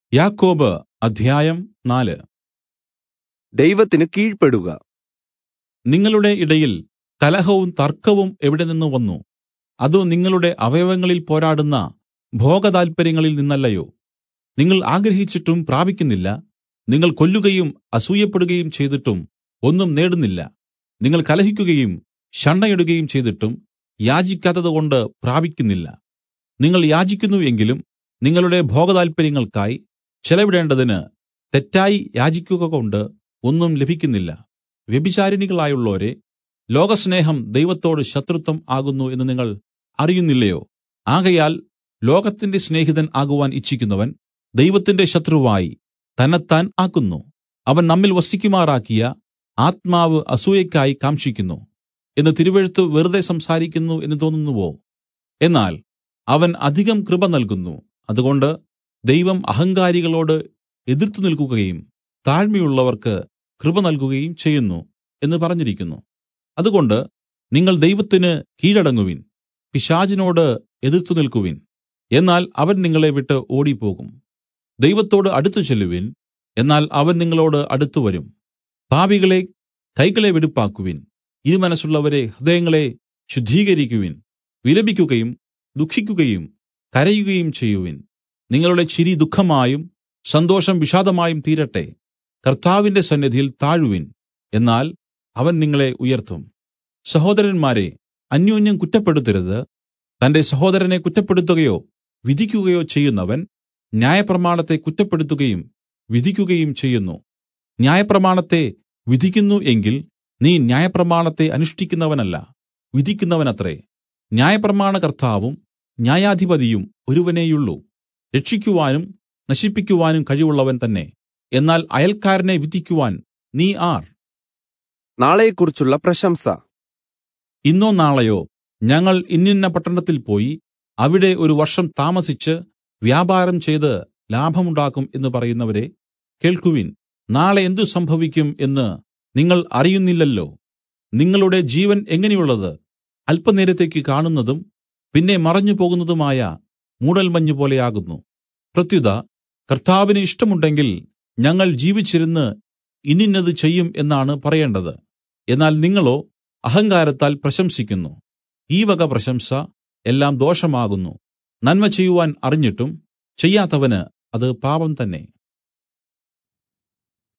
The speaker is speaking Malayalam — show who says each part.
Speaker 1: യാക്കോബ് അധ്യായം നാല്
Speaker 2: ദൈവത്തിന് കീഴ്പ്പെടുക
Speaker 1: നിങ്ങളുടെ ഇടയിൽ കലഹവും തർക്കവും എവിടെ നിന്ന് വന്നു അത് നിങ്ങളുടെ അവയവങ്ങളിൽ പോരാടുന്ന ഭോഗതാല്പര്യങ്ങളിൽ നിന്നല്ലയോ നിങ്ങൾ ആഗ്രഹിച്ചിട്ടും പ്രാപിക്കുന്നില്ല നിങ്ങൾ കൊല്ലുകയും അസൂയപ്പെടുകയും ചെയ്തിട്ടും ഒന്നും നേടുന്നില്ല നിങ്ങൾ കലഹിക്കുകയും ശണ്ഠയിടുകയും ചെയ്തിട്ടും യാചിക്കാത്തതുകൊണ്ട് പ്രാപിക്കുന്നില്ല നിങ്ങൾ യാചിക്കുന്നു എങ്കിലും നിങ്ങളുടെ ഭോഗതാല്പര്യങ്ങൾക്കായി ചെലവിടേണ്ടതിന് തെറ്റായി യാചിക്കുകകൊണ്ട് ഒന്നും ലഭിക്കുന്നില്ല വ്യഭിചാരിണികളായുള്ളോരേ ലോകസ്നേഹം ദൈവത്തോട് ശത്രുത്വം ആകുന്നു എന്ന് നിങ്ങൾ അറിയുന്നില്ലയോ ആകയാൽ ലോകത്തിന്റെ സ്നേഹിതൻ ആകുവാൻ ഇച്ഛിക്കുന്നവൻ ദൈവത്തിന്റെ ശത്രുവായി തന്നെത്താൻ ആക്കുന്നു അവൻ നമ്മിൽ വസിക്കുമാറാക്കിയ ആത്മാവ് അസൂയയ്ക്കായി കാംക്ഷിക്കുന്നു എന്ന് തിരുവെഴുത്ത് വെറുതെ സംസാരിക്കുന്നു എന്ന് തോന്നുന്നുവോ എന്നാൽ അവൻ അധികം കൃപ നൽകുന്നു അതുകൊണ്ട് ദൈവം അഹങ്കാരികളോട് എതിർത്തു നിൽക്കുകയും താഴ്മയുള്ളവർക്ക് കൃപ നൽകുകയും ചെയ്യുന്നു എന്ന് പറഞ്ഞിരിക്കുന്നു അതുകൊണ്ട് നിങ്ങൾ ദൈവത്തിന് കീഴടങ്ങുവിൻ പിശാചിനോട് എതിർത്തു നിൽക്കുവിൻ എന്നാൽ അവൻ നിങ്ങളെ വിട്ട് ഓടിപ്പോകും ദൈവത്തോട് അടുത്തു ചെല്ലുവിൻ എന്നാൽ അവൻ നിങ്ങളോട് അടുത്തുവരും പാപികളെ കൈകളെ വെടിപ്പാക്കുവിൻ ഇരുമനസ്സുള്ളവരെ ഹൃദയങ്ങളെ ശുദ്ധീകരിക്കുവിൻ വിലപിക്കുകയും ദുഃഖിക്കുകയും കരയുകയും ചെയ്യുവിൻ നിങ്ങളുടെ ചിരി ദുഃഖമായും സന്തോഷം വിഷാദമായും തീരട്ടെ കർത്താവിന്റെ സന്നിധിയിൽ താഴുവിൻ എന്നാൽ അവൻ നിങ്ങളെ ഉയർത്തും സഹോദരന്മാരെ അന്യോന്യം കുറ്റപ്പെടുത്തരുത് തന്റെ സഹോദരനെ കുറ്റപ്പെടുത്തുകയോ വിധിക്കുകയോ ചെയ്യുന്നവൻ ന്യായപ്രമാണത്തെ കുറ്റപ്പെടുത്തുകയും വിധിക്കുകയും ചെയ്യുന്നു ന്യായപ്രമാണത്തെ വിധിക്കുന്നു എങ്കിൽ നീ ന്യായപ്രമാണത്തെ അനുഷ്ഠിക്കുന്നവനല്ല വിധിക്കുന്നവനത്രേ ന്യായപ്രമാണകർത്താവും ന്യായാധിപതിയും ഒരുവനേയുള്ളൂ രക്ഷിക്കുവാനും നശിപ്പിക്കുവാനും കഴിവുള്ളവൻ തന്നെ എന്നാൽ അയൽക്കാരനെ വിധിക്കുവാൻ നീ ആർ
Speaker 2: നാളെക്കുറിച്ചുള്ള പ്രശംസ
Speaker 1: ഇന്നോ നാളെയോ ഞങ്ങൾ ഇന്നിന്ന പട്ടണത്തിൽ പോയി അവിടെ ഒരു വർഷം താമസിച്ച് വ്യാപാരം ചെയ്ത് ലാഭമുണ്ടാക്കും എന്ന് പറയുന്നവരെ കേൾക്കുവിൻ നാളെ എന്തു സംഭവിക്കും എന്ന് നിങ്ങൾ അറിയുന്നില്ലല്ലോ നിങ്ങളുടെ ജീവൻ എങ്ങനെയുള്ളത് അല്പനേരത്തേക്ക് കാണുന്നതും പിന്നെ മറഞ്ഞു പോകുന്നതുമായ മൂടൽമഞ്ഞ് പോലെയാകുന്നു പ്രത്യുത കർത്താവിന് ഇഷ്ടമുണ്ടെങ്കിൽ ഞങ്ങൾ ജീവിച്ചിരുന്ന് ഇന്നിന്നത് ചെയ്യും എന്നാണ് പറയേണ്ടത് എന്നാൽ നിങ്ങളോ അഹങ്കാരത്താൽ പ്രശംസിക്കുന്നു ഈ വക പ്രശംസ എല്ലാം ദോഷമാകുന്നു നന്മ ചെയ്യുവാൻ അറിഞ്ഞിട്ടും ചെയ്യാത്തവന് അത് പാപം തന്നെ